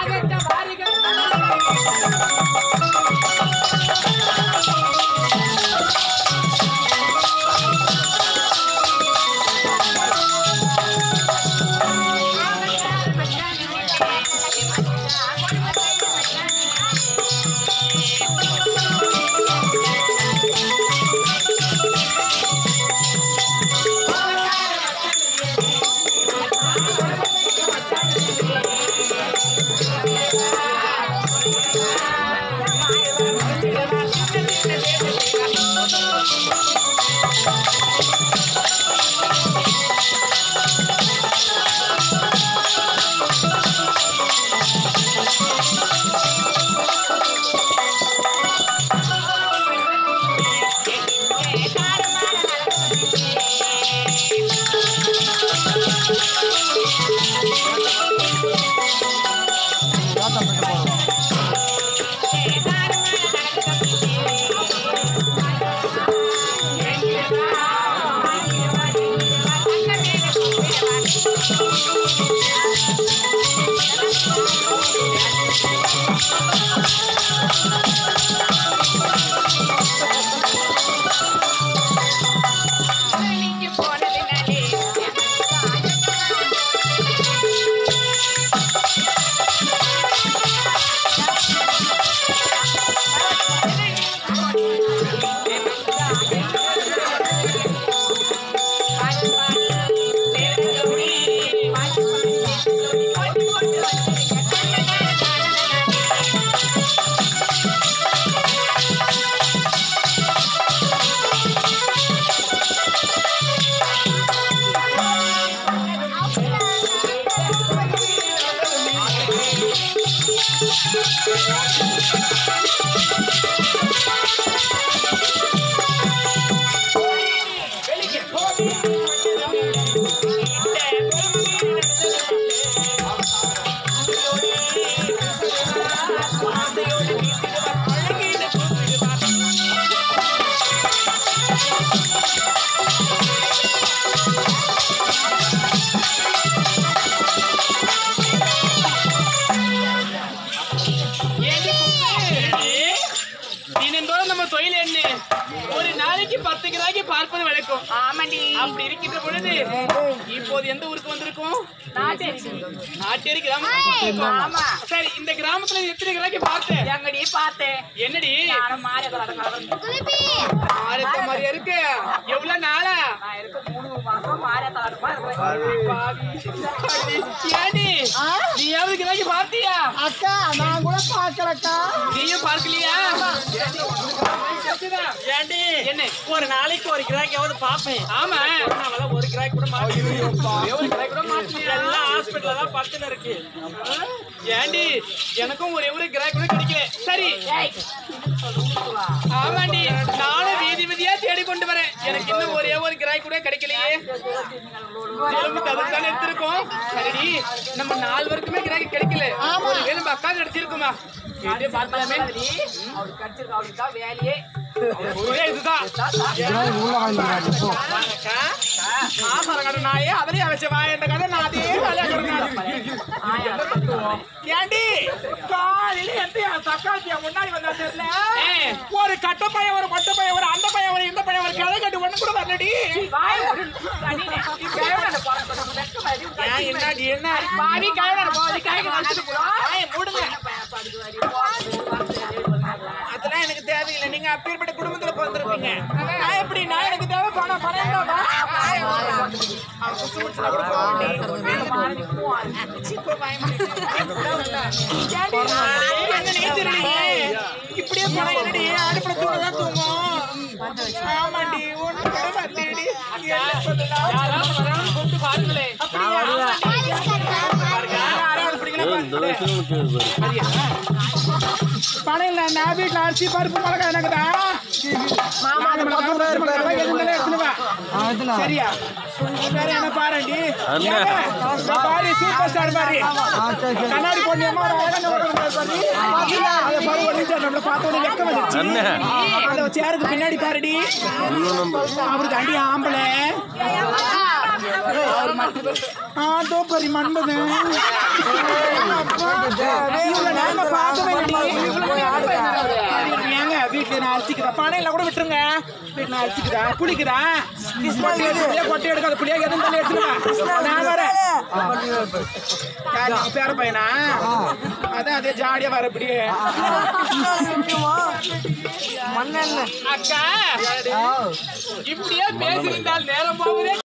ஆகட்ட வாரிகள் தினந்தோறும் நம்ம தொழில் என்ன ஒரு நாளைக்கு பத்து கிராக்கி பார்ப்பது வழக்கம் ஆமாண்டி அப்படி இருக்கின்ற பொழுது இப்போது எந்த ஊருக்கு வந்திருக்கோம் நாட்டேரி நாட்டேரி கிராமத்துக்கு வந்திருக்கோம். ஆமா. சரி இந்த கிராமத்துல எத்தனை கிராக்கி பார்த்தேன் எங்கடி பார்த்தேன் என்னடி நானும் மாறி ஆரத்த மாதிரியா இருக்கு எவ்வளவு நாளா நான் இருக்க மூணு மாசம் மாறி தலாடுமா அடி பாவி. அடி, ஏண்டி நீ எவ்வளவு கிராக்கி பார்த்தியா அக்கா நான் கூட பாக்கலக்கா நீயும் பார்க்கலையா ஏண்டி என்ன ஒரு நாளைக்கு ஒரு கிராக்கியாவது பாப்பேன் ஆமா அவெல்லாம் ஒரு கிராக் கூட மாட்டேன் எவ்வளவு கிராக்கி கூட மாட்டலையா எல்லாம் ஹாஸ்பிட்டல்ல தான் படுத்துன்னு இருக்கு ஏண்டி எனக்கும் ஒரே ஒரு கிராக் கூட கிடைக்கல சரி ஆமாண்டி நானும் வீதி வீதியா தேடி கொண்டு வரேன் எனக்கு இன்னும் ஒரே ஒரு கிராய் கூட கிடைக்கலையே எலும்பு தவிர்த்தானே எடுத்திருக்கோம் சரிடி நம்ம நால்வருக்குமே கிராக்கி கிடைக்கல ஒரு வேலை நம்ம அக்கா கிடைச்சிருக்குமா கேட்டே பார்க்கலாமே அவளுக்கு கிடைச்சிருக்கா அவளுக்கு தான் வேலையே ஒரே இதுதான் அக்கா, ஆசாரம் கடை நாயே அதுலயே அழைச்ச வாய் என்ற கதை நான் அதே வேலையா கிடந்தேன். ஏண்டி காலையில எந்த என் தக்காளி முன்னாடி வந்தா தெரியல ஏ. ஒரு கட்ட பையன் ஒரு கொட்ட பையன் ஒரு அந்த பையன் ஒரு இந்த பையன் ஒரு கிளை கட்டு ஒண்ணு கூட வரலடி வாய மூடு. தண்ணினே. நீ கேவல போற போற வெக்க மாதிரி உன் ஏன் கட்சி என்னடி என்ன பாடி கேவல போடி கேக்க நடிச்சிட்டு போ வாயை மூடுங்க படுது வரி போறது வரது அதெல்லாம் எனக்கு தேவையில்லை நீங்க அப்பேற்பட்ட குடும்பத்துல பிறந்திருப்பீங்க நான் எப்படி நான் எனக்கு தேவை பணம் பணம் இருந்தா வா. அவன் குத்து முடிச்சுனா கூட போக இப்படியே போனா என்னடி அடுப்புல தூங்கதான் தூங்கும் ஆமாண்டி ஒண்ணு கூட வரலடி யாராவது வரான்னு கூப்பிட்டு பாருங்களே யாராவது பிடிக்கல பணம் இல்ல நான் வீட்டுல அரிசி பருப்பு மிளகா எனக்குதா மாமா சரியா வேற என்ன பாருடி பாரு சூப்பர் ஸ்டார் பாரு கண்ணாடி பொண்ணியம்மா ஒரு அழகான ஒரு பொண்ணு பாரு. அதை பாரு ஒரு நிமிஷம் நம்மள பார்த்த உடனே வெக்கம் வந்துருச்சு. அந்த சேருக்கு பின்னாடி பாருடி அவருக்கு அடி ஆம்பளை ஆ தோப்பரி மண்பது அப்பா வீட்டுல அரிசிக்குதா பானையில கூட விட்டுருங்க வீட்டுல அரிசிக்குதா புளிக்குதா கொட்டை எடு, புளிய கொட்டை எடுக்காத புளிய எதுவும் தள்ளி எடுத்துருவா நான் வரேன் யார் நீ பேர பையனா அதான் அதே ஜாலியா வர அப்படியே அக்கா இப்படியே பேசியிருந்தால் நேரம் போகுதே